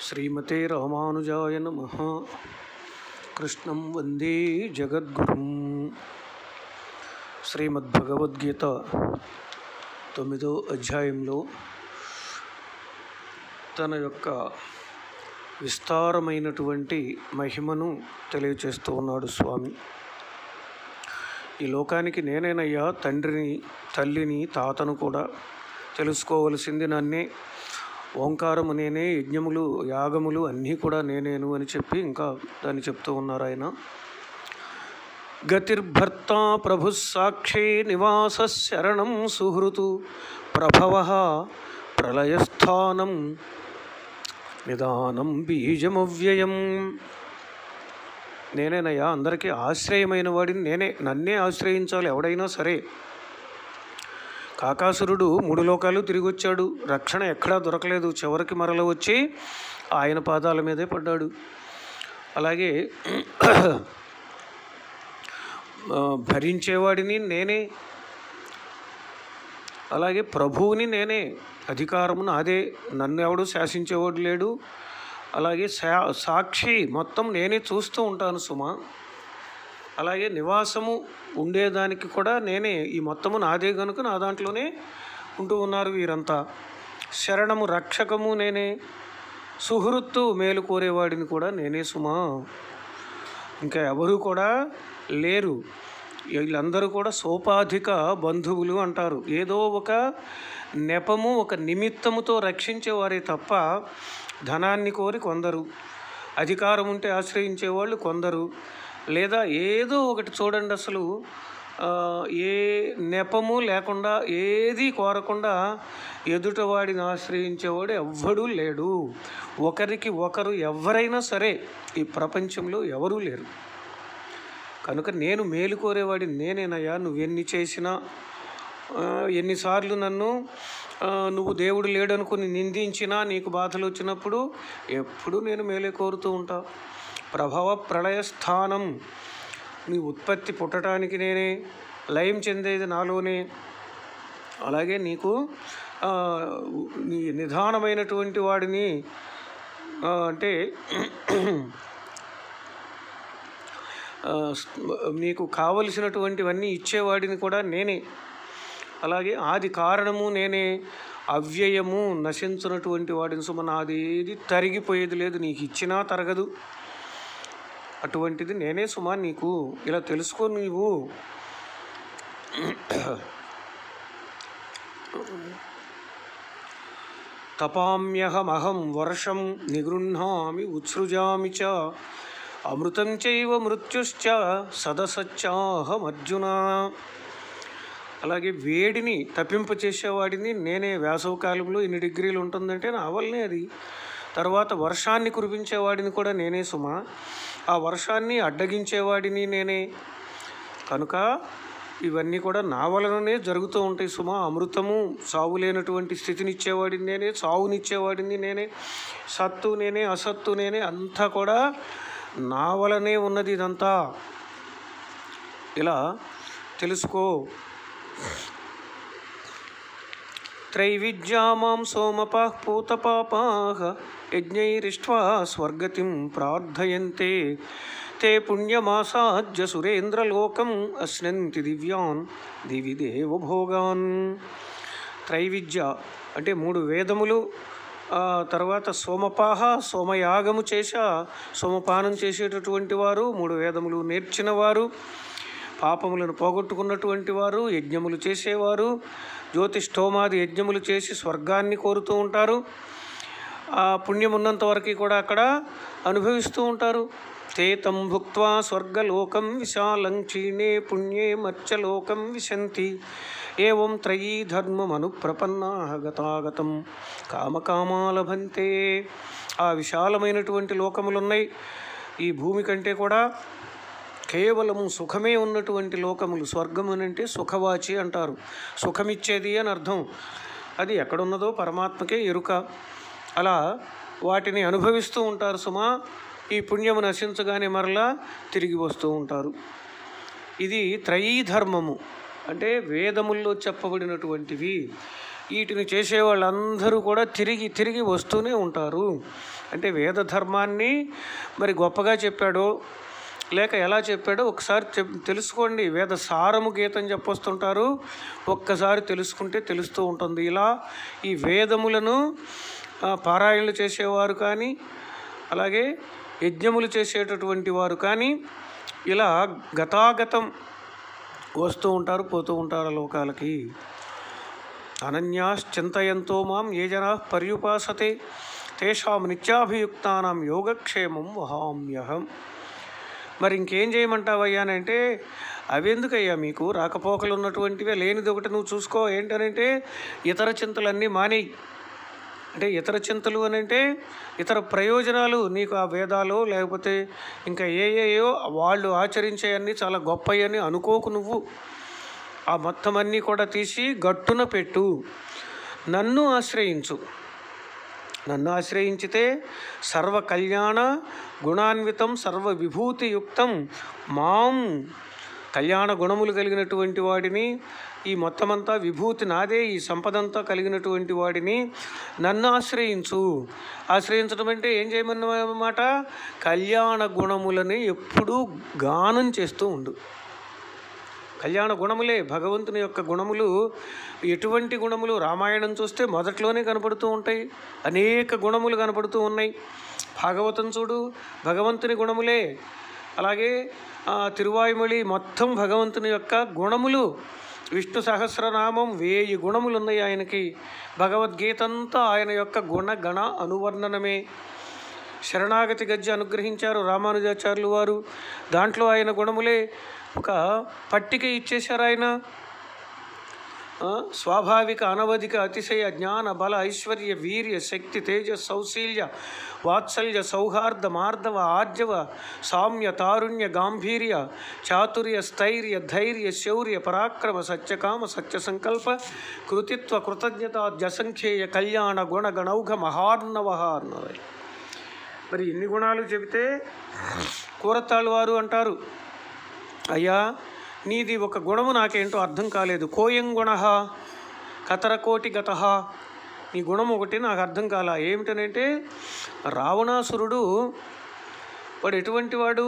శ్రీమతే రామానుజాయ నమ కృష్ణం వందే జగద్గురుం శ్రీమద్భగవద్గీత తొమ్మిదో అధ్యాయంలో తన యొక్క విస్తారమైనటువంటి మహిమను తెలియచేస్తూ ఉన్నాడు స్వామి ఈ లోకానికి నేనేనయ్యా తండ్రిని తల్లిని తాతను కూడా తెలుసుకోవలసింది నన్నే ఓంకారము నేనే యజ్ఞములు యాగములు అన్నీ కూడా నేనేను అని చెప్పి ఇంకా దాన్ని చెప్తూ ఉన్నారు ఆయన గతిర్భర్త ప్రభు సాక్షి నివాస శరణం సుహృతు ప్రభవ ప్రళయస్థానం నిదానం బీజమవ్యయం నేనేనయ్యా అందరికీ ఆశ్రయమైన వాడిని నేనే నన్నే ఆశ్రయించాలి ఎవడైనా సరే కాకాసురుడు మూడు లోకాలు తిరిగి వచ్చాడు రక్షణ ఎక్కడా దొరకలేదు చివరికి మరల వచ్చి ఆయన పాదాల మీదే పడ్డాడు అలాగే ఆ, భరించేవాడిని నేనే అలాగే ప్రభువుని నేనే అధికారము నాదే నన్ను ఎవడు శాసించేవాడు లేడు అలాగే సా సాక్షి మొత్తం నేనే చూస్తూ ఉంటాను సుమా అలాగే నివాసము ఉండేదానికి కూడా నేనే ఈ మొత్తము నాదే గనుక నా దాంట్లోనే ఉంటూ ఉన్నారు వీరంతా శరణము రక్షకము నేనే సుహృత్తు మేలు కోరేవాడిని కూడా నేనే సుమా ఇంకా ఎవరు కూడా లేరు వీళ్ళందరూ కూడా సోపాధిక బంధువులు అంటారు ఏదో ఒక నెపము ఒక నిమిత్తముతో రక్షించేవారే తప్ప ధనాన్ని కోరి కొందరు అధికారం ఉంటే ఆశ్రయించేవాళ్ళు కొందరు లేదా ఏదో ఒకటి చూడండి అసలు ఆ, ఏ నెపము లేకుండా ఏది కోరకుండా ఎదుటవాడిని ఆశ్రయించేవాడు ఎవ్వడూ లేడు ఒకరికి ఒకరు ఎవరైనా సరే ఈ ప్రపంచంలో ఎవరూ లేరు కనుక నేను మేలు కోరేవాడి నేనేనయ్యా నువ్వెన్ని చేసినా ఆ, ఎన్నిసార్లు నన్ను ఆ, నువ్వు దేవుడు లేడనుకుని నిందించినా నీకు బాధలు వచ్చినప్పుడు ఎప్పుడు నేను మేలే కోరుతూ ఉంటా ప్రభవ ప్రళయ స్థానం నీ ఉత్పత్తి పుట్టడానికి నేనే లయం చెందేది నాలోనే అలాగే నీకు ఆ, నీ నిదానమైనటువంటి వాడిని ఆ, అంటే ఆ, నీకు కావలసినటువంటివన్నీ ఇచ్చేవాడిని కూడా నేనే అలాగే ఆది కారణము నేనే అవ్యయము నశించున్నటువంటి వాడిని సుమ నాది ఏది తరిగిపోయేది లేదు నీకు ఇచ్చినా తరగదు అటువంటిది నేనే సుమా నీకు ఇలా తెలుసుకో నీవు తపామ్యహమహం వర్షం నిగృహ్ణామి ఉత్సృజామి చ అమృతం చైవ మృత్యుశ్చ సదసచ్చాహమర్జున అలాగే వేడిని తప్పింపచేసేవాడిని నేనే వేసవకాలంలో ఇన్ని డిగ్రీలు ఉంటుందంటే నా వల్లనే అది తర్వాత వర్షాన్ని కురిపించేవాడిని కూడా నేనే సుమా ఆ వర్షాన్ని అడ్డగించేవాడిని నేనే కనుక ఇవన్నీ కూడా నా వలననే జరుగుతూ ఉంటాయి సుమా అమృతము సావు లేనటువంటి స్థితిని ఇచ్చేవాడిని నేనే సావునిచ్చేవాడిని నేనే సత్తు నేనే అసత్తు నేనే అంతా కూడా నా వలనే ఉన్నది ఇదంతా ఇలా తెలుసుకో త్రైవిద్యా మాం సోమపః పూతపాపాః యజ్ఞైరిష్ట్వా స్వర్గతిం ప్రార్థయంతే తే పుణ్యమాసాజ్య సురేంద్రలోకం అశ్నంతి దివ్యాన్ దివి దేవభోగాన్ త్రైవిద్య అంటే మూడు వేదములు ఆ తర్వాత సోమపాహ సోమయాగము చేశా సోమపానం చేసేటటువంటి వారు మూడు వేదములు నేర్చిన వారు పాపములను పోగొట్టుకున్నటువంటి వారు యజ్ఞములు చేసేవారు జ్యోతిష్ఠోమాది యజ్ఞములు చేసి స్వర్గాన్ని కోరుతూ ఉంటారు ఆ పుణ్యం ఉన్నంత వరకు కూడా అక్కడ అనుభవిస్తూ ఉంటారు తేతం భుక్వా స్వర్గలోకం విశాలం క్షీణే పుణ్యే మర్చలోకం విశంతి ఏం త్రయీ ధర్మమను ప్రపన్నా గతాగతం కామకామా లభంతే ఆ విశాలమైనటువంటి లోకములున్నాయి ఈ భూమి కంటే కూడా కేవలం సుఖమే ఉన్నటువంటి లోకములు స్వర్గం అని అంటే సుఖవాచి అంటారు సుఖమిచ్చేది అని అర్థం అది ఎక్కడున్నదో పరమాత్మకే ఎరుక అలా వాటిని అనుభవిస్తూ ఉంటారు సుమా ఈ పుణ్యము నశించగానే మరలా తిరిగి వస్తూ ఉంటారు ఇది త్రయీ ధర్మము అంటే వేదముల్లో చెప్పబడినటువంటివి వీటిని చేసే వాళ్ళందరూ కూడా తిరిగి తిరిగి వస్తూనే ఉంటారు అంటే వేద ధర్మాన్ని మరి గొప్పగా చెప్పాడో లేక ఎలా చెప్పాడో ఒకసారి చెప్ తెలుసుకోండి వేద సారము గీతం చెప్పొస్తుంటారు ఒక్కసారి తెలుసుకుంటే తెలుస్తూ ఉంటుంది ఇలా ఈ వేదములను ఆ, పారాయణలు చేసేవారు కానీ అలాగే యజ్ఞములు చేసేటటువంటి వారు కానీ ఇలా గతాగతం వస్తూ ఉంటారు పోతూ ఉంటారు ఆ లోకాలకి అనన్యాశ్చింతయంతో మాం ఏ జనా పర్యుపాసతే తేషాం నిత్యాభియుక్తానాం యోగక్షేమం వహామ్యహం మరి ఇంకేం చేయమంటావయ్యానంటే అవెందుకయ్యా మీకు రాకపోకలు ఉన్నటువంటివే లేనిది ఒకటి నువ్వు చూసుకో ఏంటనంటే ఇతర చింతలన్నీ మానేయి అంటే ఇతర చింతలు అని అంటే ఇతర ప్రయోజనాలు నీకు ఆ వేదాలు లేకపోతే ఇంకా ఏ ఏయో వాళ్ళు ఆచరించే అన్నీ చాలా గొప్పవి అనుకోకు నువ్వు ఆ మొత్తం అన్నీ కూడా తీసి గట్టున పెట్టు నన్ను ఆశ్రయించు నన్ను ఆశ్రయించితే సర్వ కళ్యాణ గుణాన్వితం సర్వ విభూతియుక్తం మాం కళ్యాణ గుణములు కలిగినటువంటి వాడిని ఈ మొత్తమంతా విభూతి నాదే ఈ సంపదంతా కలిగినటువంటి వాడిని నన్ను ఆశ్రయించు ఆశ్రయించడం అంటే ఏం చేయమన్నమాట కళ్యాణ గుణములని ఎప్పుడూ గానం చేస్తూ ఉండు కళ్యాణ గుణములే భగవంతుని యొక్క గుణములు ఎటువంటి గుణములు రామాయణం చూస్తే మొదట్లోనే కనపడుతూ ఉంటాయి అనేక గుణములు కనపడుతూ ఉన్నాయి భాగవతం చూడు భగవంతుని గుణములే అలాగే ఆ, తిరువాయుమొళి మొత్తం భగవంతుని యొక్క గుణములు విష్ణు సహస్రనామం వేయి గుణములు ఉన్నాయి ఆయనకి భగవద్గీత అంతా ఆయన యొక్క గుణ గణ అనువర్ణనమే శరణాగతి గజ్జ అనుగ్రహించారు రామానుజాచార్యులు వారు దాంట్లో ఆయన గుణములే ఒక పట్టిక ఇచ్చేశారు ఆయన ఆ, స్వాభావిక అనవధిక అతిశయ జ్ఞాన బల ఐశ్వర్య వీర్య శక్తి తేజ సౌశీల్య వాత్సల్య సౌహార్ద మార్ధవ ఆర్జవ సామ్య తారుణ్య గాంభీర్య చాతుర్య స్థైర్య ధైర్య శౌర్య పరాక్రమ సత్యకామ సత్య సంకల్ప కృతిత్వ కృతజ్ఞత జసంఖ్యేయ కళ్యాణ గుణ గణౌఘ మహార్ణవ అన్నది మరి ఎన్ని గుణాలు చెబితే కూరతాళ్ళు వారు అంటారు అయ్యా నీది ఒక గుణము నాకేంటో అర్థం కాలేదు కోయం గుణ కతరకోటి గత నీ గుణం ఒకటి నాకు అర్థం కాల ఏమిటనంటే రావణాసురుడు వాడు ఎటువంటి వాడు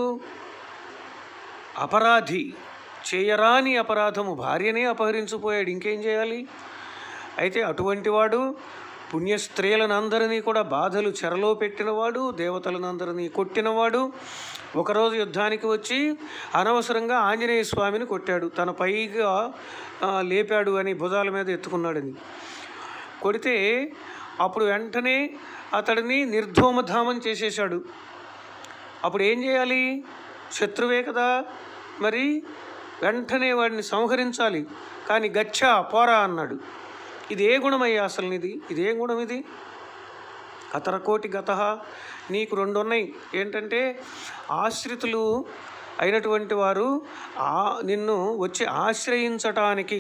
అపరాధి చేయరాని అపరాధము భార్యనే అపహరించిపోయాడు ఇంకేం చేయాలి అయితే అటువంటి వాడు పుణ్య స్త్రీలనందరినీ కూడా బాధలు చెరలో పెట్టినవాడు దేవతలనందరినీ కొట్టినవాడు ఒకరోజు యుద్ధానికి వచ్చి అనవసరంగా ఆంజనేయ స్వామిని కొట్టాడు తన పైగా ఆ, లేపాడు అని భుజాల మీద ఎత్తుకున్నాడని కొడితే అప్పుడు వెంటనే అతడిని నిర్ధూమధామం చేసేశాడు అప్పుడు ఏం చేయాలి శత్రువే కదా మరి వెంటనే వాడిని సంహరించాలి కానీ గచ్చా పోరా అన్నాడు ఇది ఏ గుణమయ్యా అసలు ఇది ఇదే గుణం ఇది కతరకోటి గత నీకు రెండు ఉన్నాయి ఏంటంటే ఆశ్రితులు అయినటువంటి వారు ఆ నిన్ను వచ్చి ఆశ్రయించటానికి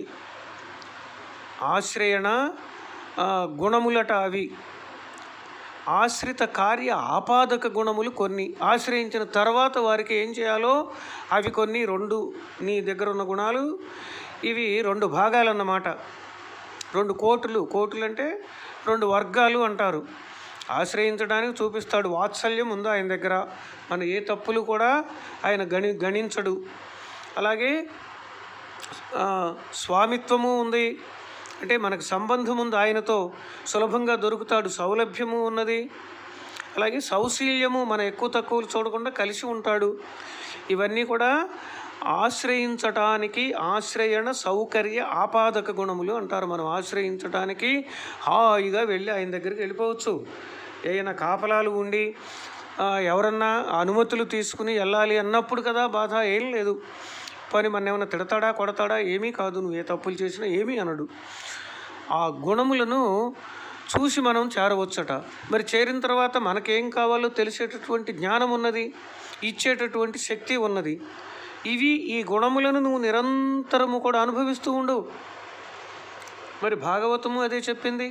ఆశ్రయణ ఆ, గుణములట అవి ఆశ్రిత కార్య ఆపాదక గుణములు కొన్ని ఆశ్రయించిన తర్వాత వారికి ఏం చేయాలో అవి కొన్ని రెండు నీ దగ్గర ఉన్న గుణాలు ఇవి రెండు భాగాలన్నమాట రెండు కోటులు కోటులు అంటే రెండు వర్గాలు అంటారు ఆశ్రయించడానికి చూపిస్తాడు వాత్సల్యం ఉంది ఆయన దగ్గర మన ఏ తప్పులు కూడా ఆయన గణి గణించడు అలాగే ఆ, స్వామిత్వము ఉంది అంటే మనకు సంబంధం ఉంది ఆయనతో సులభంగా దొరుకుతాడు సౌలభ్యము ఉన్నది అలాగే సౌశీల్యము మన ఎక్కువ తక్కువలు చూడకుండా కలిసి ఉంటాడు ఇవన్నీ కూడా ఆశ్రయించటానికి ఆశ్రయణ సౌకర్య ఆపాదక గుణములు అంటారు మనం ఆశ్రయించటానికి హాయిగా వెళ్ళి ఆయన దగ్గరికి వెళ్ళిపోవచ్చు ఏమైనా కాపలాలు ఉండి ఆ, ఎవరన్నా అనుమతులు తీసుకుని వెళ్ళాలి అన్నప్పుడు కదా బాధ ఏం లేదు పని మన ఏమైనా తిడతాడా కొడతాడా ఏమీ కాదు నువ్వు ఏ తప్పులు చేసినా ఏమీ అనడు ఆ గుణములను చూసి మనం చేరవచ్చట మరి చేరిన తర్వాత మనకేం కావాలో తెలిసేటటువంటి జ్ఞానం ఉన్నది ఇచ్చేటటువంటి శక్తి ఉన్నది ఇవి ఈ గుణములను నువ్వు నిరంతరము కూడా అనుభవిస్తూ ఉండు మరి భాగవతము అదే చెప్పింది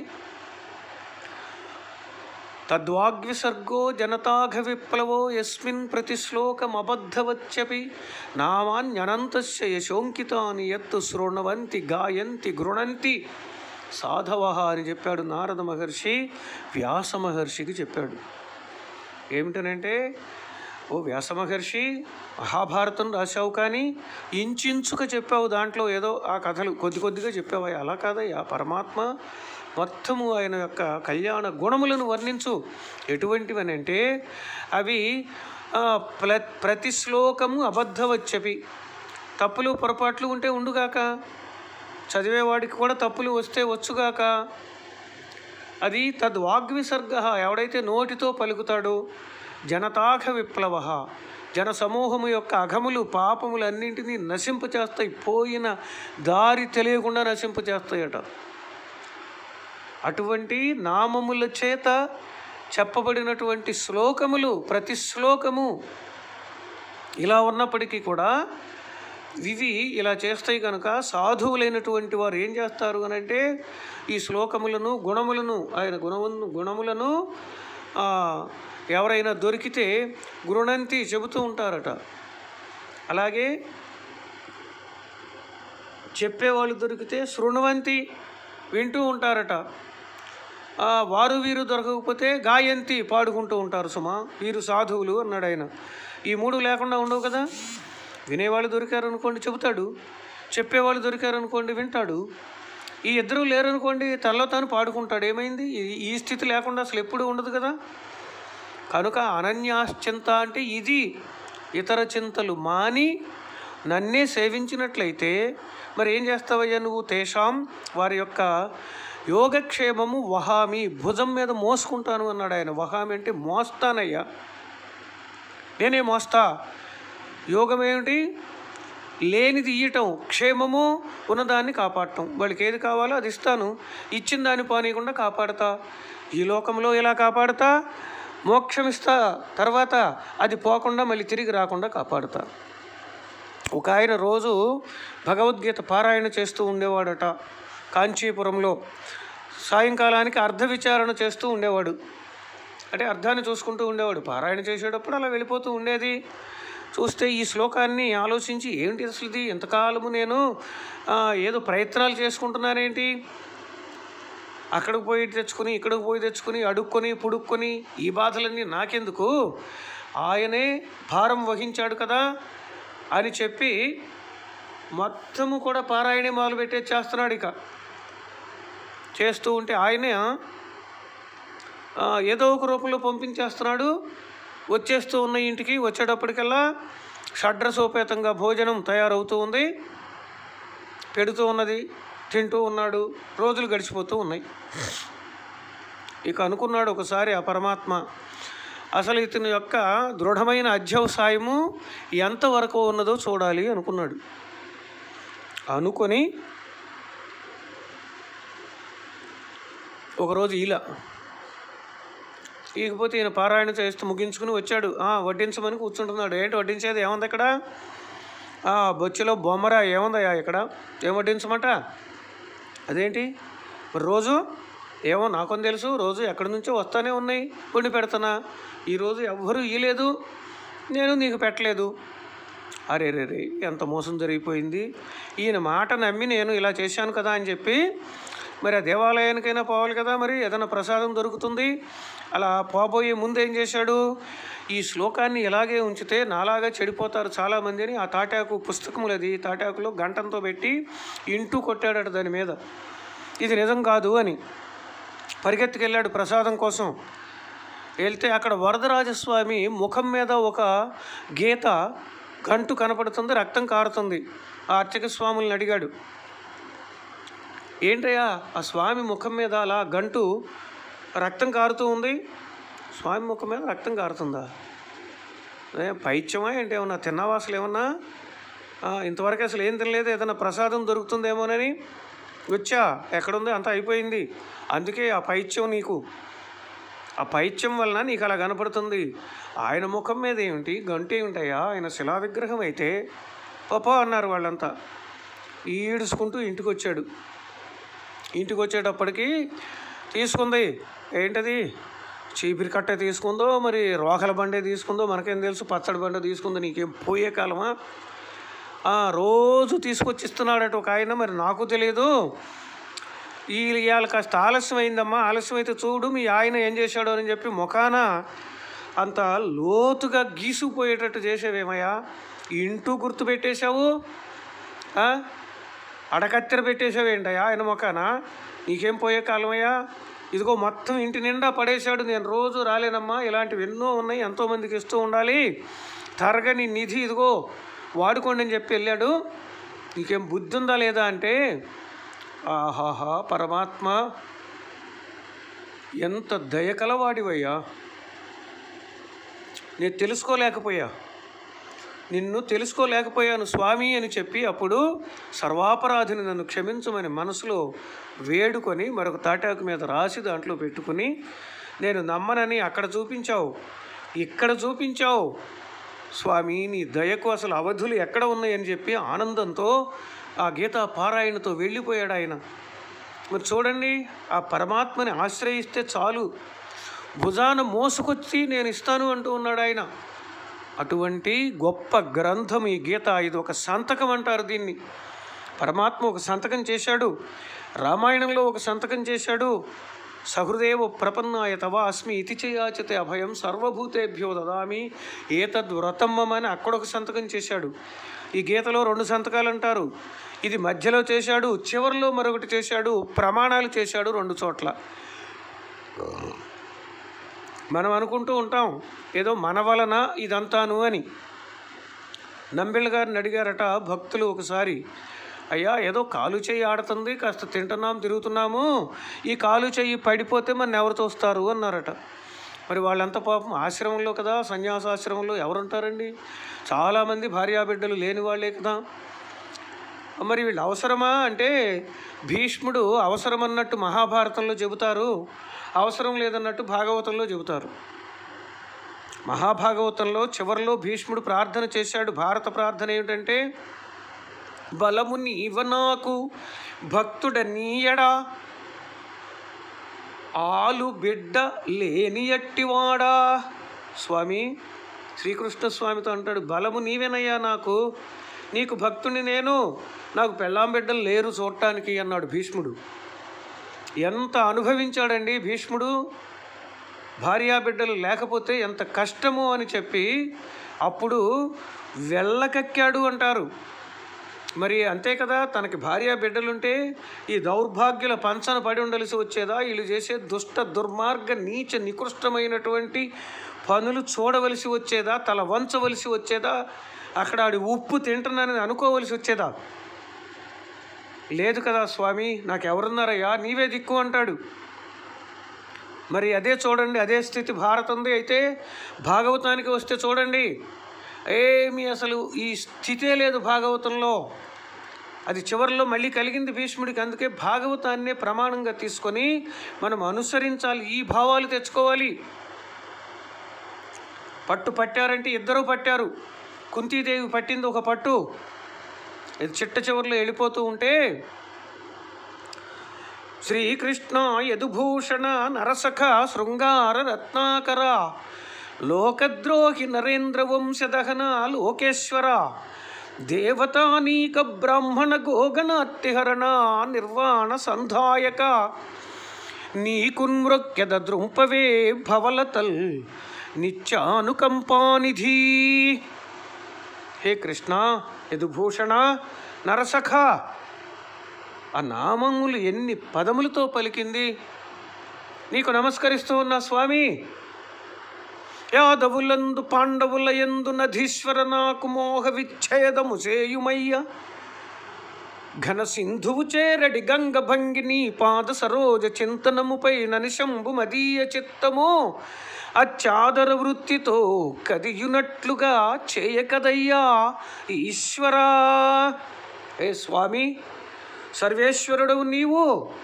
తద్వాగ్విసర్గో జనతాఘ విప్లవో యస్మిన్ ప్రతిశ్లోకమబద్ధవచ్చపి నామాన్యనంతస్య యశోంకితాని ఎత్తు శృణవంతి గాయంతి గృణంతి సాధవ అని చెప్పాడు నారద మహర్షి వ్యాస మహర్షికి చెప్పాడు ఏమిటనంటే ఓ వ్యాస మహర్షి మహాభారతం రాశావు కానీ ఇంచుగా చెప్పావు దాంట్లో ఏదో ఆ కథలు కొద్ది కొద్దిగా చెప్పావు అలా కాదయ్యా పరమాత్మ మొత్తము ఆయన యొక్క కళ్యాణ గుణములను వర్ణించు ఎటువంటివనంటే అవి ఆ, ప్ర ప్రతి శ్లోకము అబద్ధవచ్చపి తప్పులు పొరపాట్లు ఉంటే ఉండుగాక చదివేవాడికి కూడా తప్పులు వస్తే వచ్చుగాక అది తద్వాగ్విసర్గ ఎవడైతే నోటితో పలుకుతాడో జనతాఘ విప్లవ జన సమూహము యొక్క అఘములు పాపములన్నింటినీ నశింపచేస్తాయి పోయిన దారి తెలియకుండా నశింపచేస్తాయట అటువంటి నామముల చేత చెప్పబడినటువంటి శ్లోకములు ప్రతి శ్లోకము ఇలా ఉన్నప్పటికీ కూడా ఇవి ఇలా చేస్తాయి కనుక సాధువులైనటువంటి వారు ఏం చేస్తారు అని అంటే ఈ శ్లోకములను గుణములను ఆయన గుణములను గుణములను ఆ, ఎవరైనా దొరికితే గృణంతి చెబుతూ ఉంటారట అలాగే చెప్పేవాళ్ళు దొరికితే శృణవంతి వింటూ ఉంటారట ఆ, వారు వీరు దొరకకపోతే గాయంతి పాడుకుంటూ ఉంటారు సుమా వీరు సాధువులు అన్నాడు ఆయన ఈ మూడు లేకుండా ఉండవు కదా వినేవాళ్ళు దొరికారు అనుకోండి చెబుతాడు చెప్పేవాళ్ళు దొరికారు అనుకోండి వింటాడు ఈ ఇద్దరు లేరనుకోండి తనలో తాను పాడుకుంటాడు ఏమైంది ఈ- ఈ స్థితి లేకుండా అసలు ఎప్పుడు ఉండదు కదా కనుక అనన్యాశ్చింత అంటే ఇది ఇతర చింతలు మాని నన్నే సేవించినట్లయితే మరి ఏం చేస్తావయ్యా నువ్వు తేషాం వారి యొక్క యోగక్షేమము వహామి భుజం మీద మోసుకుంటాను అన్నాడు ఆయన వహామి అంటే మోస్తానయ్యా నేనే మోస్తా యోగం ఏమిటి లేనిది ఇయ్యటం క్షేమము ఉన్నదాన్ని కాపాడటం వాళ్ళకి ఏది కావాలో అది ఇస్తాను ఇచ్చిన దాన్ని పోనీయకుండా కాపాడతా ఈ లోకంలో ఇలా కాపాడతా మోక్షం ఇస్తా తర్వాత అది పోకుండా మళ్ళీ తిరిగి రాకుండా కాపాడుతా ఒక ఆయన రోజు భగవద్గీత పారాయణ చేస్తూ ఉండేవాడట కాంచీపురంలో సాయంకాలానికి అర్ధ విచారణ చేస్తూ ఉండేవాడు అంటే అర్థాన్ని చూసుకుంటూ ఉండేవాడు పారాయణ చేసేటప్పుడు అలా వెళ్ళిపోతూ ఉండేది చూస్తే ఈ శ్లోకాన్ని ఆలోచించి ఏంటి అసలు ఇది ఎంతకాలము నేను ఆ, ఏదో ప్రయత్నాలు చేసుకుంటున్నానేంటి అక్కడికి పోయి తెచ్చుకుని ఇక్కడికి పోయి తెచ్చుకుని అడుక్కొని పుడుక్కొని ఈ బాధలన్నీ నాకెందుకు ఆయనే భారం వహించాడు కదా అని చెప్పి మొత్తము కూడా పారాయణే మొదలుపెట్టే చేస్తున్నాడు ఇక చేస్తూ ఉంటే ఆయనే ఆ, ఏదో ఒక రూపంలో పంపించేస్తున్నాడు వచ్చేస్తూ ఉన్న ఇంటికి వచ్చేటప్పటికల్లా షడ్రసోపేతంగా భోజనం తయారవుతూ ఉంది పెడుతూ ఉన్నది తింటూ ఉన్నాడు రోజులు గడిచిపోతూ ఉన్నాయి ఇక అనుకున్నాడు ఒకసారి ఆ పరమాత్మ అసలు ఇతని యొక్క దృఢమైన అధ్యవసాయము ఎంతవరకు ఉన్నదో చూడాలి అనుకున్నాడు అనుకొని ఒకరోజు ఇలా ఇకపోతే ఈయన పారాయణ చేస్తూ ముగించుకుని వచ్చాడు "ఆ, వడ్డించమని కూర్చుంటున్నాడు ఏంటి వడ్డించేది ఏముంది ఇక్కడ "ఆ, బొచ్చెలో బొమ్మరా ఏముందయ్యా ఇక్కడ ఏం వడ్డించమంట అదేంటి మరి రోజు ఏమో నాకొని తెలుసు రోజు ఎక్కడి నుంచో వస్తానే ఉన్నాయి వండి పెడుతున్నా ఈరోజు ఎవ్వరూ ఇయ్యలేదు నేను నీకు పెట్టలేదు అరే రే రే ఎంత మోసం జరిగిపోయింది ఈయన మాట నమ్మి నేను ఇలా చేశాను కదా అని చెప్పి మరి ఆ దేవాలయానికైనా పోవాలి కదా మరి ఏదైనా ప్రసాదం దొరుకుతుంది అలా పోబోయే ముందు ఏం చేశాడు ఈ శ్లోకాన్ని ఇలాగే ఉంచితే నాలాగా చెడిపోతారు చాలామంది అని ఆ తాటాకు పుస్తకములది తాటాకులో గంటంతో పెట్టి ఇంటూ కొట్టాడట దాని మీద ఇది నిజం కాదు అని పరిగెత్తుకెళ్ళాడు ప్రసాదం కోసం వెళ్తే అక్కడ వరదరాజస్వామి ముఖం మీద ఒక గీత గంటు కనపడుతుంది రక్తం కారుతుంది ఆ అర్చక స్వాములను అడిగాడు ఏంటయ్యా ఆ స్వామి ముఖం మీద అలా గంటు రక్తం కారుతూ ఉంది స్వామి ముఖం మీద రక్తం కారుతుందా ఏ పైత్యమా ఏంటి ఏమన్నా తిన్నావా అసలు ఏమన్నా ఆ, ఇంతవరకు అసలు ఏం తినలేదు ఏదైనా ప్రసాదం దొరుకుతుందేమోనని వచ్చా ఎక్కడుంది అంతా అయిపోయింది అందుకే ఆ పైత్యం నీకు ఆ పైత్యం వలన నీకు అలా కనపడుతుంది ఆయన ముఖం మీద ఏమిటి గంట ఏమిటయ్యా ఆయన శిలా విగ్రహం అయితే పాప అన్నారు వాళ్ళంతా ఈడుచుకుంటూ ఇంటికి వచ్చాడు ఇంటికి వచ్చేటప్పటికి తీసుకుంది ఏంటది చీపిరి కట్ట తీసుకుందో మరి రోకల బండే తీసుకుందో మనకేం తెలుసు పచ్చడి బండ తీసుకుందో నీకేం పోయే కాలమా ఆ, రోజు తీసుకొచ్చి ఇస్తున్నాడట ఒక ఆయన మరి నాకు తెలియదు ఈ ఇవాళ కాస్త ఆలస్యం అయిందమ్మా ఆలస్యం అయితే చూడు మీ ఆయన ఏం చేశాడో అని చెప్పి ముఖాన అంత లోతుగా గీసుకుపోయేటట్టు చేసేవేమయ్యా ఇంటూ గుర్తు పెట్టేశావు ఆ? అడకత్తెర పెట్టేసావేంటయ్యా ఆయన మొక్కన నీకేం పోయే కాలమయ్యా ఇదిగో మొత్తం ఇంటి నిండా పడేశాడు నేను రోజు రాలేనమ్మా ఇలాంటివి ఎన్నో ఉన్నాయి ఎంతోమందికి ఇస్తూ ఉండాలి తరగని నిధి ఇదిగో వాడుకోండి అని చెప్పి వెళ్ళాడు నీకేం బుద్ధి ఉందా లేదా అంటే ఆహాహా పరమాత్మ ఎంత దయకలవాడివయ్యా నేను తెలుసుకోలేకపోయా నిన్ను తెలుసుకోలేకపోయాను స్వామి అని చెప్పి అప్పుడు సర్వాపరాధిని నన్ను క్షమించమని మనసులో వేడుకొని మరొక తాటాకు మీద రాసి దాంట్లో పెట్టుకుని నేను నమ్మనని అక్కడ చూపించావు ఇక్కడ చూపించావు స్వామి నీ దయకు అసలు అవధులు ఎక్కడ ఉన్నాయని చెప్పి ఆనందంతో ఆ గీతా పారాయణతో వెళ్ళిపోయాడు ఆయన మరి చూడండి ఆ పరమాత్మని ఆశ్రయిస్తే చాలు భుజాన మోసుకొచ్చి నేను ఇస్తాను అంటూ ఉన్నాడు ఆయన అటువంటి గొప్ప గ్రంథం ఈ గీత ఇది ఒక సంతకం అంటారు దీన్ని పరమాత్మ ఒక సంతకం చేశాడు రామాయణంలో ఒక సంతకం చేశాడు సహృదేవ ప్రపన్నాయ తవ అస్మి ఇతి చేయాచతే అభయం సర్వభూతేభ్యో దదామి ఏతద్ వ్రతమ్మం అని అక్కడ ఒక సంతకం చేశాడు ఈ గీతలో రెండు సంతకాలు అంటారు ఇది మధ్యలో చేశాడు చివరిలో మరొకటి చేశాడు ప్రమాణాలు చేశాడు రెండు చోట్ల మనం అనుకుంటూ ఉంటాం ఏదో మన వలన ఇదంతాను అని నంబిళ్ళ గారిని అడిగారట భక్తులు ఒకసారి అయ్యా ఏదో కాలు చెయ్యి ఆడుతుంది కాస్త తింటున్నాం తిరుగుతున్నాము ఈ కాలు చెయ్యి పడిపోతే మన ఎవరు చూస్తారు అన్నారట మరి వాళ్ళంతా పాపం ఆశ్రమంలో కదా సన్యాసాశ్రమంలో ఎవరుంటారండి చాలామంది భార్యాబిడ్డలు లేని వాళ్ళే కదా మరి వీళ్ళు అవసరమా అంటే భీష్ముడు అవసరం అన్నట్టు మహాభారతంలో చెబుతారు అవసరం లేదన్నట్టు భాగవతంలో చెబుతారు మహాభాగవతంలో చివరిలో భీష్ముడు ప్రార్థన చేశాడు భారత ప్రార్థన ఏమిటంటే బలము నీవ నాకు భక్తుడ నీయడా ఆలు బిడ్డ లేని ఎట్టివాడా స్వామి శ్రీకృష్ణ స్వామితో అంటాడు బలము నీవేనయ్యా నాకు నీకు భక్తుని నేను నాకు పెళ్ళాం బిడ్డలు లేరు చూడటానికి అన్నాడు భీష్ముడు ఎంత అనుభవించాడండి భీష్ముడు భార్యాబిడ్డలు లేకపోతే ఎంత కష్టమో అని చెప్పి అప్పుడు వెళ్ళకక్కాడు అంటారు మరి అంతే కదా తనకి భార్య బిడ్డలుంటే ఈ దౌర్భాగ్యుల పంచన పడి ఉండవలసి వచ్చేదా వీళ్ళు చేసే దుష్ట దుర్మార్గ నీచ నికృష్టమైనటువంటి పనులు చూడవలసి వచ్చేదా తల వంచవలసి వచ్చేదా అక్కడ ఆడి ఉప్పు తింటున్నానని అనుకోవలసి వచ్చేదా లేదు కదా స్వామి నాకు ఎవరున్నారయ్యా నీవే దిక్కు అంటాడు మరి అదే చూడండి అదే స్థితి భారతంది అయితే భాగవతానికి వస్తే చూడండి ఏమీ అసలు ఈ స్థితే లేదు భాగవతంలో అది చివరిలో మళ్ళీ కలిగింది భీష్ముడికి అందుకే భాగవతాన్నే ప్రమాణంగా తీసుకొని మనం అనుసరించాలి ఈ భావాలు తెచ్చుకోవాలి పట్టు పట్టారంటే ఇద్దరూ పట్టారు కుంతీదేవి పట్టింది ఒక పట్టు ఇది చిట్ట చివరిలో వెళ్ళిపోతూ ఉంటే శ్రీకృష్ణ యదుభూషణ నరసఖ శృంగార రత్నాకర లోకద్రోహి నరేంద్ర వంశదహన లోకేశ్వర దేవతానీక బ్రాహ్మణ గోగణాత్తిహరణ నిర్వాణ సంధాయక నీకున్మృక్యద దృంపవే భవలతల్ నిత్యానుకంపానిధి హే కృష్ణ యదుభూషణ నరసఖ ఆ నామములు ఎన్ని పదములతో పలికింది నీకు నమస్కరిస్తూ ఉన్నా స్వామి యాదవులందు పాండవుల ఎందు నధీశ్వర నాకు మోహ విచ్ఛేదము చేయుమయ్య ఘన సింధువు చేరడి గంగ భంగిని పాద సరోజ చింతనముపై ననిశంభు మదీయ చిత్తము అచ్చాదర వృత్తితో కదియునట్లుగా చేయకదయ్యా ఈశ్వరా ఏ స్వామి సర్వేశ్వరుడు నీవు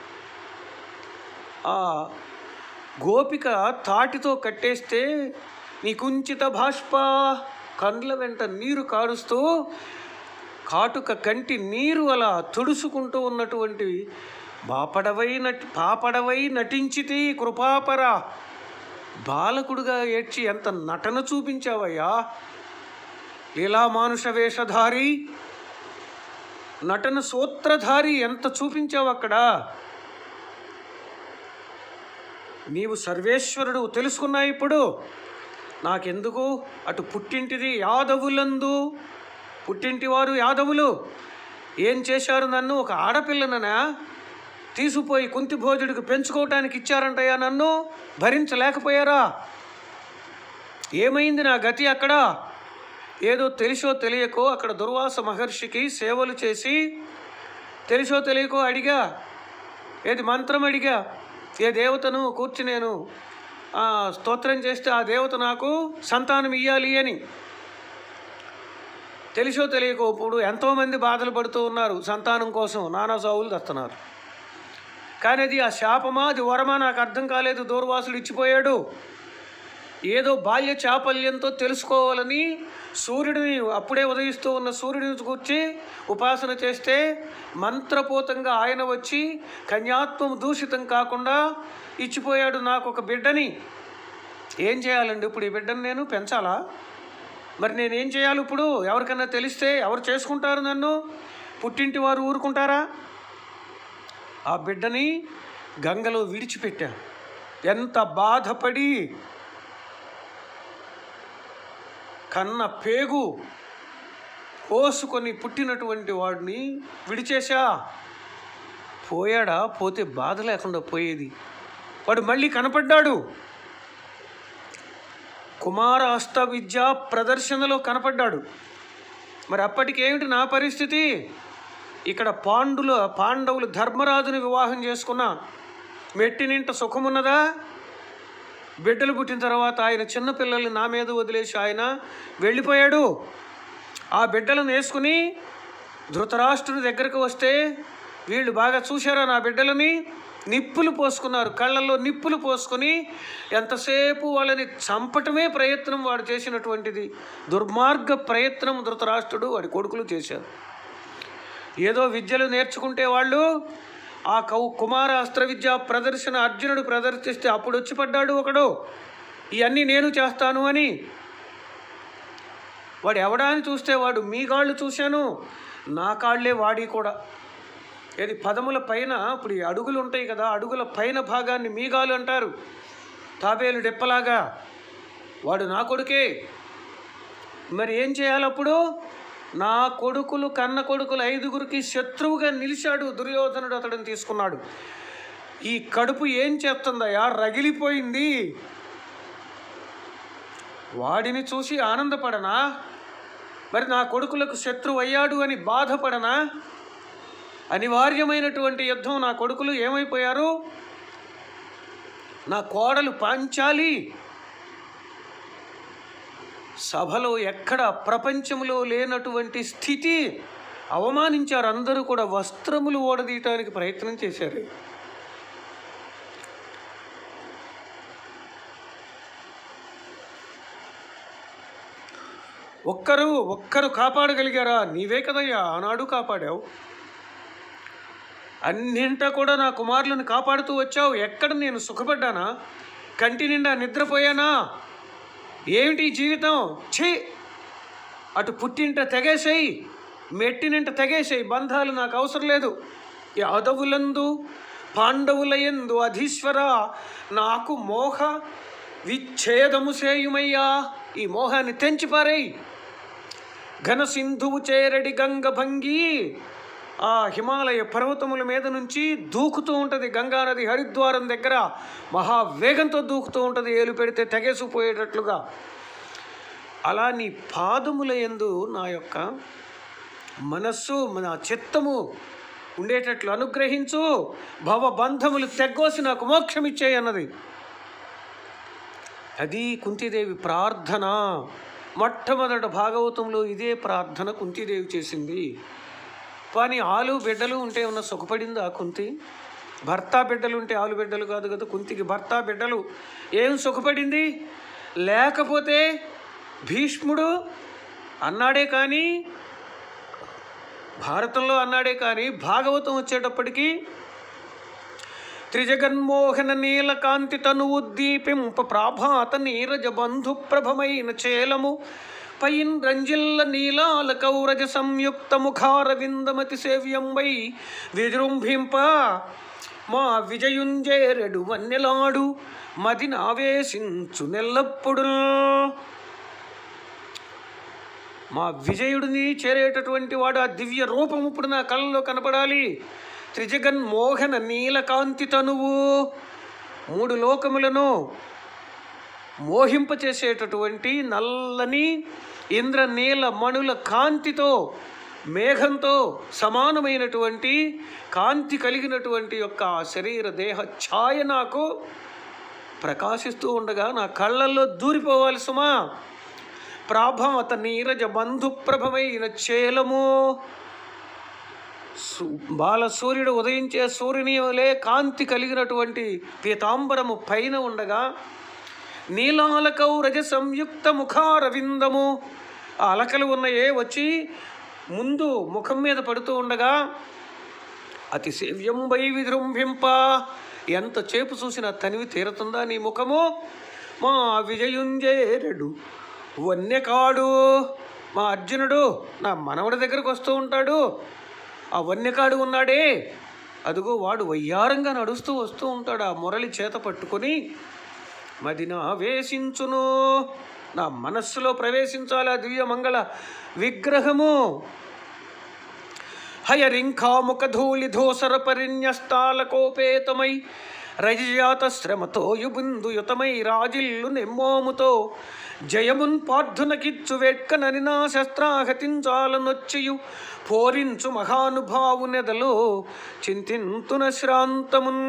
ఆ గోపిక తాటితో కట్టేస్తే నీ కుంచిత బాష్ప కండ్ల వెంట నీరు కారుస్తూ కాటుక కంటి నీరు అలా తుడుసుకుంటూ ఉన్నటువంటి బాపడవై నటి పాపడవై నటించితే కృపాపర బాలకుడుగా ఏడ్చి ఎంత నటన చూపించావయ్యా లీలామానుష వేషధారి నటన సూత్రధారి ఎంత చూపించావు అక్కడ నీవు సర్వేశ్వరుడు తెలుసుకున్నా ఇప్పుడు నాకెందుకు అటు పుట్టింటిది యాదవులందు పుట్టింటి వారు యాదవులు ఏం చేశారు నన్ను ఒక ఆడపిల్లననా తీసుకుపోయి కుంతి భోజుడికి పెంచుకోవటానికి ఇచ్చారంటయ్యా నన్ను భరించలేకపోయారా ఏమైంది నా గతి అక్కడ ఏదో తెలిసో తెలియకో అక్కడ దుర్వాస మహర్షికి సేవలు చేసి తెలిసో తెలియకో అడిగా ఏది మంత్రం అడిగా ఏ దేవతను కూర్చి నేను ఆ, స్తోత్రం చేస్తే ఆ దేవత నాకు సంతానం ఇయ్యాలి అని తెలిసో తెలియకో ఇప్పుడు ఎంతోమంది బాధలు పడుతూ ఉన్నారు సంతానం కోసం నానా సావులు తెస్తున్నారు కానీ అది ఆ శాపమా అది వరమా నాకు అర్థం కాలేదు దూర్వాసులు ఇచ్చిపోయాడు ఏదో బాల్య చాపల్యంతో తెలుసుకోవాలని సూర్యుడిని అప్పుడే ఉదయిస్తూ ఉన్న సూర్యుడిని కూర్చి ఉపాసన చేస్తే మంత్రపూతంగా ఆయన వచ్చి కన్యాత్వం దూషితం కాకుండా ఇచ్చిపోయాడు నాకు ఒక బిడ్డని ఏం చేయాలండి ఇప్పుడు ఈ బిడ్డను నేను పెంచాలా మరి నేనేం చేయాలి ఇప్పుడు ఎవరికన్నా తెలిస్తే ఎవరు చేసుకుంటారు నన్ను పుట్టింటి వారు ఊరుకుంటారా ఆ బిడ్డని గంగలో విడిచిపెట్టా ఎంత బాధపడి కన్న పేగు కోసుకొని పుట్టినటువంటి వాడిని విడిచేశా పోయాడా పోతే బాధ లేకుండా పోయేది వాడు మళ్ళీ కనపడ్డాడు కుమార హస్త విద్య ప్రదర్శనలో కనపడ్డాడు మరి అప్పటికేమిటి నా పరిస్థితి ఇక్కడ పాండుల పాండవులు ధర్మరాజుని వివాహం చేసుకున్నా మెట్టినింట సుఖమున్నదా బిడ్డలు పుట్టిన తర్వాత ఆయన చిన్నపిల్లల్ని నా మీద వదిలేసి ఆయన వెళ్ళిపోయాడు ఆ బిడ్డలను వేసుకుని ధృతరాష్ట్రుని దగ్గరకు వస్తే వీళ్ళు బాగా చూశారా నా బిడ్డలని నిప్పులు పోసుకున్నారు కళ్ళల్లో నిప్పులు పోసుకొని ఎంతసేపు వాళ్ళని చంపటమే ప్రయత్నం వాడు చేసినటువంటిది దుర్మార్గ ప్రయత్నం ధృతరాష్ట్రుడు వాడి కొడుకులు చేశారు ఏదో విద్యలు నేర్చుకుంటే వాళ్ళు ఆ కౌ కుమార అస్త్ర విద్య ప్రదర్శన అర్జునుడు ప్రదర్శిస్తే అప్పుడు వచ్చి పడ్డాడు ఒకడు ఇవన్నీ నేను చేస్తాను అని వాడు ఎవడా అని చూస్తే వాడు మీ కాళ్ళు చూశాను నా కాళ్ళే వాడి కూడా ఏది పదముల పైన ఇప్పుడు ఈ అడుగులు ఉంటాయి కదా అడుగుల పైన భాగాన్ని మీగాలు అంటారు తాబేలు డెప్పలాగా వాడు నా కొడుకే మరి ఏం చేయాలి అప్పుడు నా కొడుకులు కన్న కొడుకులు ఐదుగురికి శత్రువుగా నిలిచాడు దుర్యోధనుడు అతడిని తీసుకున్నాడు ఈ కడుపు ఏం చేస్తుందయ్యా రగిలిపోయింది వాడిని చూసి ఆనందపడనా మరి నా కొడుకులకు శత్రువు అయ్యాడు అని బాధపడనా అనివార్యమైనటువంటి యుద్ధం నా కొడుకులు ఏమైపోయారు నా కోడలు పాంచాలి సభలో ఎక్కడ ప్రపంచంలో లేనటువంటి స్థితి అవమానించారు అందరూ కూడా వస్త్రములు ఓడదీయటానికి ప్రయత్నం చేశారు ఒక్కరు ఒక్కరు కాపాడగలిగారా నీవే కదయ్యా ఆనాడు కాపాడావు అన్నింటా కూడా నా కుమారులను కాపాడుతూ వచ్చావు ఎక్కడ నేను సుఖపడ్డానా కంటి నిండా నిద్రపోయానా ఏమిటి ఈ జీవితం ఛీ అటు పుట్టింట తెగేసేయి మెట్టినింట తెగేసేయి బంధాలు నాకు అవసరం లేదు యాదవులందు పాండవులయందు అధీశ్వర నాకు మోహ విచ్ఛేదము చేయుమయ్యా ఈ మోహాన్ని తెంచిపారేయి ఘన సింధువు చేరడి గంగ భంగి ఆ హిమాలయ పర్వతముల మీద నుంచి దూకుతూ ఉంటుంది గంగానది హరిద్వారం దగ్గర మహావేగంతో దూకుతూ ఉంటుంది ఏలు పెడితే తెగేసిపోయేటట్లుగా అలా నీ పాదముల యందు నా యొక్క మనస్సు నా చిత్తము ఉండేటట్లు అనుగ్రహించు భవబంధములు తెగ్గోసి నాకు మోక్షం ఇచ్చేయి అన్నది అది కుంతీదేవి ప్రార్థన మొట్టమొదట భాగవతంలో ఇదే ప్రార్థన కుంతీదేవి చేసింది కానీ ఆలు బిడ్డలు ఉంటే ఉన్న సుఖపడిందా కుంతి భర్త బిడ్డలు ఉంటే ఆలు బిడ్డలు కాదు కదా కుంతికి భర్త బిడ్డలు ఏం సుఖపడింది లేకపోతే భీష్ముడు అన్నాడే కానీ భారతంలో అన్నాడే కానీ భాగవతం వచ్చేటప్పటికి త్రిజగన్మోహన నీలకాంతి తను ఉద్దీపింప ప్రాభాత నీరజ బంధు ప్రభమైన చేలము పైన్ రంజిల్ల నీలాల కౌరజ సంయుక్త ముఖార విందమతి సేవ్యం వై విజృంభింప మా విజయుంజేరెడు వన్నెలాడు మదిని ఆవేశించు నెల్లప్పుడు మా విజయుడిని చేరేటటువంటి వాడు ఆ దివ్య రూపం ఇప్పుడు నా కళ్ళలో కనపడాలి త్రిజగన్ మోహన నీలకాంతి తనువు మూడు లోకములను మోహింపచేసేటటువంటి నల్లని ఇంద్రనీల మణుల కాంతితో మేఘంతో సమానమైనటువంటి కాంతి కలిగినటువంటి యొక్క ఆ శరీర దేహ ఛాయ నాకు ప్రకాశిస్తూ ఉండగా నా కళ్ళల్లో దూరిపోవాలి సుమా ప్రాభవత నీరజ బంధుప్రభమైన చేలము సు- బాల సూర్యుడు ఉదయించే సూర్యుని వలె కాంతి కలిగినటువంటి పీతాంబరము పైన ఉండగా నీలాలకౌ రజ సంయుక్త ముఖారవిందము ఆ అలకలు ఉన్నాయే వచ్చి ముందు ముఖం మీద పడుతూ ఉండగా అతి సేవ్యం వై విజృంభింప ఎంత చేపు చూసిన తనివి తీరుతుందా నీ ముఖము మా విజయుంజేరుడు వన్యకాడు మా అర్జునుడు నా మనవడి దగ్గరకు వస్తూ ఉంటాడు ఆ వన్యకాడు ఉన్నాడే అదిగో వాడు వయ్యారంగా నడుస్తూ వస్తూ ఉంటాడు ఆ మురళి చేత పట్టుకొని మదిన ఆవేశించును నా మనస్సులో ప్రవేశించాలి ఆ దివ్య మంగళ విగ్రహము హయరింఖాముఖధూళి ధూసర పరిన్యస్తాలకోపేతమై రజయాత శ్రమతో యుబిందుయుతమై రాజిల్లు నెమ్మోముతో జయమున్ పార్థునకిచ్చు వెట్కనని నా శస్త్రాహతించాలనొచ్చియు పోరించు మహానుభావునెదలో చింతింతున శ్రాంతమున్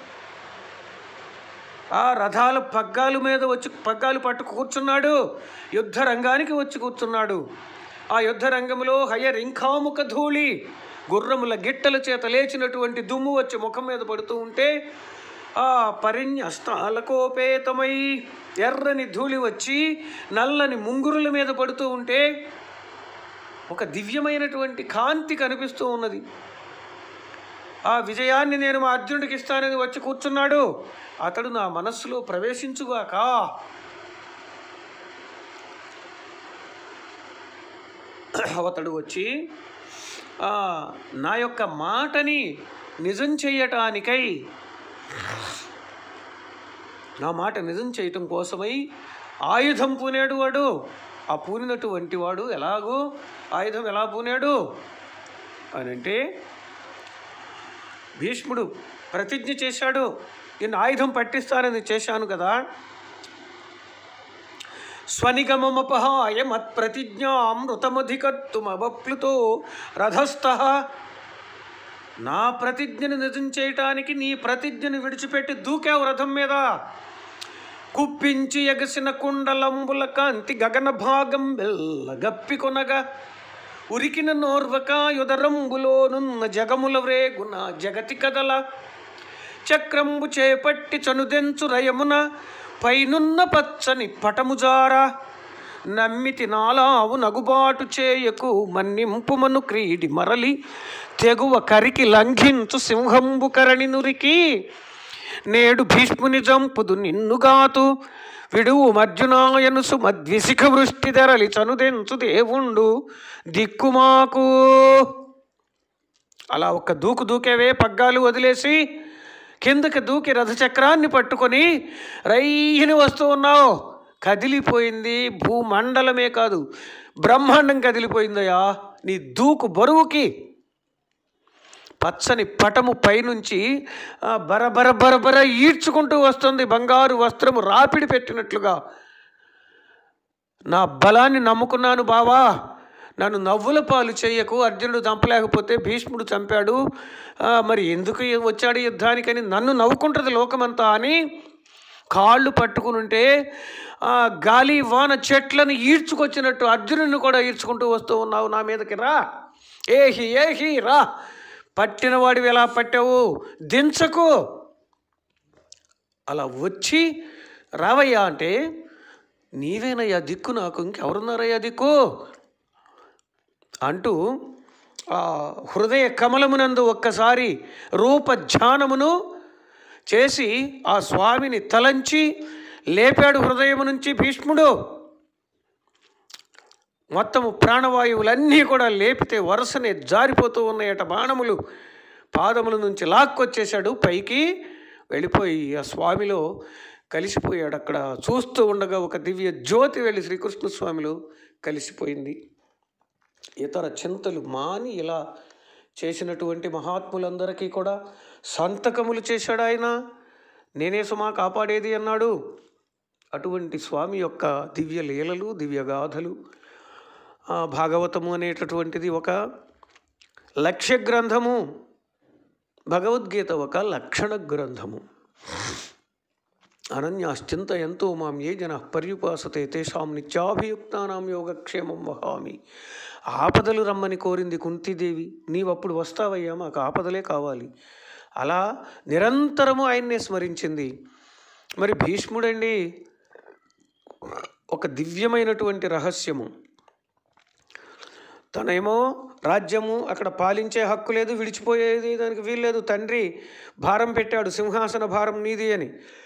ఆ రథాల పగ్గాల మీద వచ్చి పగ్గాలు పట్టు కూర్చున్నాడు యుద్ధ రంగానికి వచ్చి కూర్చున్నాడు ఆ యుద్ధ రంగంలో హయరింఖాముఖ ధూళి గుర్రముల గిట్టల చేత లేచినటువంటి దుమ్ము వచ్చి ముఖం మీద పడుతూ ఉంటే ఆ పరిణ్యస్తాలకోపేతమై ఎర్రని ధూళి వచ్చి నల్లని ముంగురుల మీద పడుతూ ఉంటే ఒక దివ్యమైనటువంటి కాంతి కనిపిస్తూ ఉన్నది ఆ విజయాన్ని నేను మా అర్జునుడికి ఇస్తానని వచ్చి కూర్చున్నాడు అతడు నా మనస్సులో ప్రవేశించుగాక అతడు వచ్చి ఆ, నా యొక్క మాటని నిజం చేయటానికై నా మాట నిజం చేయటం కోసమై ఆయుధం పూనాడు వాడు ఆ పూనినటువంటి వాడు ఎలాగో ఆయుధం ఎలా పూనాడు అని అంటే భీష్ముడు ప్రతిజ్ఞ చేశాడు నేను ఆయుధం పట్టిస్తానని చేశాను కదా స్వనిగమమపహాయ మత్ప్రతిజ్ఞామృతమధికర్తుమవప్లుతో రథస్థ నా ప్రతిజ్ఞను నిజం చేయటానికి నీ ప్రతిజ్ఞను విడిచిపెట్టి దూకావు రథం మీద కుప్పించి ఎగసిన కుండలంబుల కాంతి గగన భాగం వెళ్ళగప్పికొనగా ఉరికిన నోర్వక యుదరంబులోనున్న జగముల వ్రేగున జగతి కదల చక్రంబు చేపట్టి చనుదెంచు రయమున పైనున్న పచ్చని పటముజార నమ్మితి నాలావు నగుబాటు చేయకు మన్నింపుమను క్రీడి మరలి తెగువ కరికి లంఘించు సింహంబు కరణి నురికి నేడు భీష్ముని జంపుదు నిన్నుగాతు విడువు మర్జునాయను సుమద్విశిఖ వృష్టి ధరలి చనుదెంచు దేవుండు దిక్కుమాకు అలా ఒక్క దూకు దూకేవే పగ్గాలు వదిలేసి కిందకి దూకి రథచక్రాన్ని పట్టుకొని రైని వస్తూ ఉన్నావు కదిలిపోయింది భూమండలమే కాదు బ్రహ్మాండం కదిలిపోయిందయ్యా నీ దూకు బరువుకి పచ్చని పటము పైనుంచి ఆ, బరబర బరబర ఈడ్చుకుంటూ వస్తుంది బంగారు వస్త్రము రాపిడి పెట్టినట్లుగా నా బలాన్ని నమ్ముకున్నాను బావా నన్ను నవ్వుల పాలు చేయకు అర్జునుడు చంపలేకపోతే భీష్ముడు చంపాడు ఆ, మరి ఎందుకు వచ్చాడు యుద్ధానికని నన్ను నవ్వుకుంటుంది లోకమంతా అని కాళ్ళు పట్టుకుని ఉంటే ఆ, గాలి వాన చెట్లను ఈడ్చుకొచ్చినట్టు అర్జునుడిని కూడా ఈడ్చుకుంటూ వస్తూ ఉన్నావు నా మీదకి రా ఏహి ఏహి రా పట్టిన వాడివి ఎలా పట్టావు దించకు అలా వచ్చి రావయ్యా అంటే నీవేనయ్యా దిక్కు నాకు ఇంకెవరున్నారయ్యా దిక్కు అంటూ ఆ హృదయ కమలమునందు ఒక్కసారి రూప ధ్యానమును చేసి ఆ స్వామిని తలంచి లేపాడు హృదయము నుంచి భీష్ముడు మొత్తము ప్రాణవాయువులన్నీ కూడా లేపితే వరుసనే జారిపోతూ ఉన్నాయట బాణములు పాదముల నుంచి లాక్కొచ్చేశాడు పైకి వెళ్ళిపోయి ఆ స్వామిలో కలిసిపోయాడు అక్కడ చూస్తూ ఉండగా ఒక దివ్య జ్యోతి వెళ్ళి శ్రీకృష్ణ స్వామిలో కలిసిపోయింది ఇతర చింతలు మాని ఇలా చేసినటువంటి మహాత్ములందరికీ కూడా సంతకములు చేశాడు ఆయన నేనే సుమా కాపాడేది అన్నాడు అటువంటి స్వామి యొక్క దివ్య లీలలు దివ్య గాథలు ఆ, భాగవతము అనేటటువంటిది ఒక లక్ష్య గ్రంథము భగవద్గీత ఒక లక్షణ గ్రంథము అనన్యాశ్చింతయంతో మాం ఏ జన పర్యుపాసతే తేషాం నిత్యాభియుక్తానాం యోగక్షేమం వహామి ఆపదలు రమ్మని కోరింది కుంతిదేవి నీవప్పుడు వస్తావయ్యా మాకు ఆపదలే కావాలి అలా నిరంతరము ఆయన్నే స్మరించింది మరి భీష్ముడండి ఒక దివ్యమైనటువంటి రహస్యము తనేమో రాజ్యము అక్కడ పాలించే హక్కు లేదు విడిచిపోయేది దానికి వీల్లేదు తండ్రి భారం పెట్టాడు సింహాసన భారం నీది అని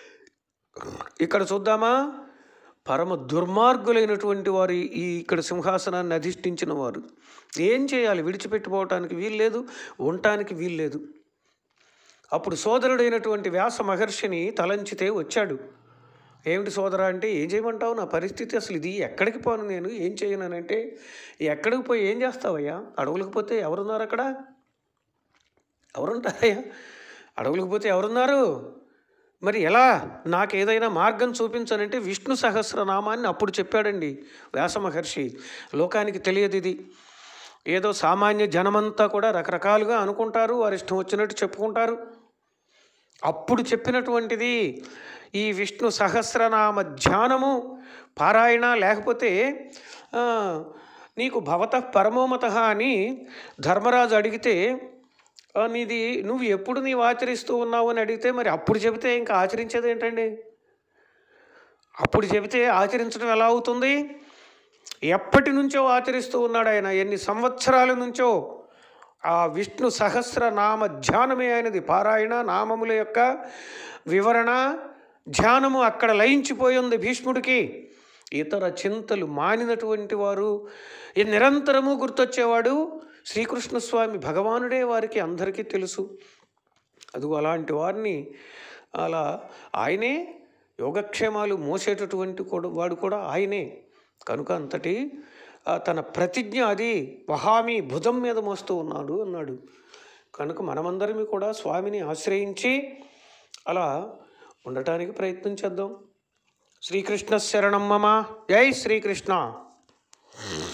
ఇక్కడ చూద్దామా పరమ దుర్మార్గులైనటువంటి వారు ఈ ఇక్కడ సింహాసనాన్ని అధిష్ఠించిన వారు ఏం చేయాలి విడిచిపెట్టుకోవటానికి వీల్లేదు ఉండటానికి వీల్లేదు అప్పుడు సోదరుడైనటువంటి వ్యాస మహర్షిని తలంచితే వచ్చాడు ఏమిటి సోదరా అంటే ఏం చేయమంటావు నా పరిస్థితి అసలు ఇది ఎక్కడికి పోను నేను ఏం చేయనంటే ఎక్కడికి పోయి ఏం చేస్తావయ్యా అడవులకు పోతే ఎవరున్నారు అక్కడ ఎవరుంటారయ్యా అడవులకు పోతే ఎవరున్నారు మరి ఎలా నాకు ఏదైనా మార్గం చూపించనంటే విష్ణు సహస్రనామాన్ని అప్పుడు చెప్పాడండి వ్యాస మహర్షి లోకానికి తెలియదు ఇది ఏదో సామాన్య జనమంతా కూడా రకరకాలుగా అనుకుంటారు వారి ఇష్టం వచ్చినట్టు చెప్పుకుంటారు అప్పుడు చెప్పినటువంటిది ఈ విష్ణు సహస్రనామ ధ్యానము పారాయణ లేకపోతే ఆ, నీకు భవత పరమోమత అని ధర్మరాజు అడిగితే "ఆ, నీది నువ్వు ఎప్పుడు నీవు ఆచరిస్తూ ఉన్నావు అని అడిగితే మరి అప్పుడు చెబితే ఇంకా ఆచరించేది ఏంటండి అప్పుడు చెబితే ఆచరించడం ఎలా అవుతుంది ఎప్పటి నుంచో ఆచరిస్తూ ఉన్నాడు ఆయన ఎన్ని సంవత్సరాల నుంచో ఆ విష్ణు సహస్ర నామ ధ్యానమే ఆయనది పారాయణ నామముల యొక్క వివరణ ధ్యానము అక్కడ లయించిపోయి ఉంది భీష్ముడికి ఇతర చింతలు మానినటువంటి వారు ఈ నిరంతరము గుర్తొచ్చేవాడు శ్రీకృష్ణ స్వామి భగవానుడే వారికి అందరికీ తెలుసు అదిగో అలాంటి వారిని అలా ఆయనే యోగక్షేమాలు మోసేటటువంటి కూడా వాడు కూడా ఆయనే కనుక అంతటి ఆ, తన ప్రతిజ్ఞ అది వహామి భుజం మీద మోస్తూ ఉన్నాడు అన్నాడు కనుక మనమందరమీ కూడా స్వామిని ఆశ్రయించి అలా ఉండటానికి ప్రయత్నం చేద్దాం శ్రీకృష్ణ శరణం మమ జై శ్రీకృష్ణ